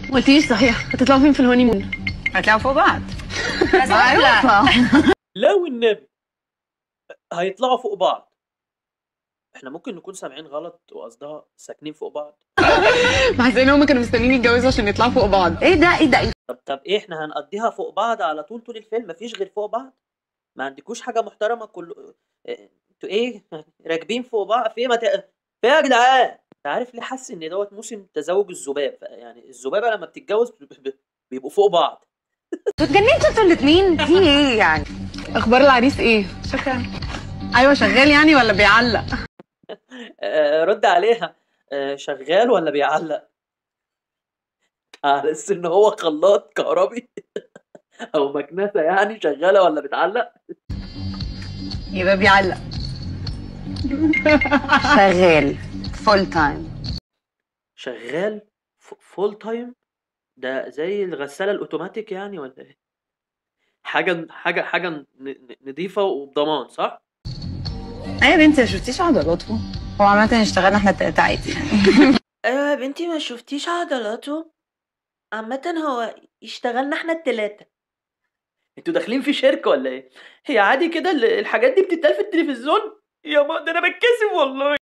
ما قلتيش صحيح هتطلعوا فين في الهوني مون هتلاقوا فوق بعض ايوه لو النبي هيطلعوا فوق بعض احنا ممكن نكون سامعين غلط وقصدها ساكنين فوق بعض بحس ان هم كانوا مستنيين يتجوزوا عشان يطلعوا فوق بعض ايه ده ايه ده طب طب ايه احنا هنقضيها فوق بعض على طول طول الفيلم مفيش غير فوق بعض ما عندكوش حاجه محترمه كل إيه، انتوا ايه راكبين فوق بعض في ايه ما ت... في إيه يا جدعان انت عارف ليه حاسس ان دوت موسم تزاوج الذباب يعني الذبابه لما بتتجوز ب- ب- بيبقوا فوق بعض اتجننتوا انتوا الاثنين في ايه يعني اخبار العريس ايه شكرا ايوه شغال يعني ولا بيعلق آه، رد عليها آه، شغال ولا بيعلق على اساس ان هو خلاط كهربي او مكنسه يعني شغاله ولا بتعلق يبقى بيعلق شغال فول تايم شغال فول تايم ده زي الغساله الاوتوماتيك يعني ولا ايه حاجه حاجه حاجه ن- ن- نضيفه وبضمان صح ايه يا بنتي ما شفتيش عضلاته هو عامة اشتغلنا احنا التلاتة عادي يعني ايوه يا بنتي ما شفتيش عضلاته عامة هو يشتغلنا احنا التلاتة انتوا داخلين في شركة ولا ايه؟ هي عادي كده ال- الحاجات دي بتتقال في التلفزيون؟ يا ما ده انا بتكسف والله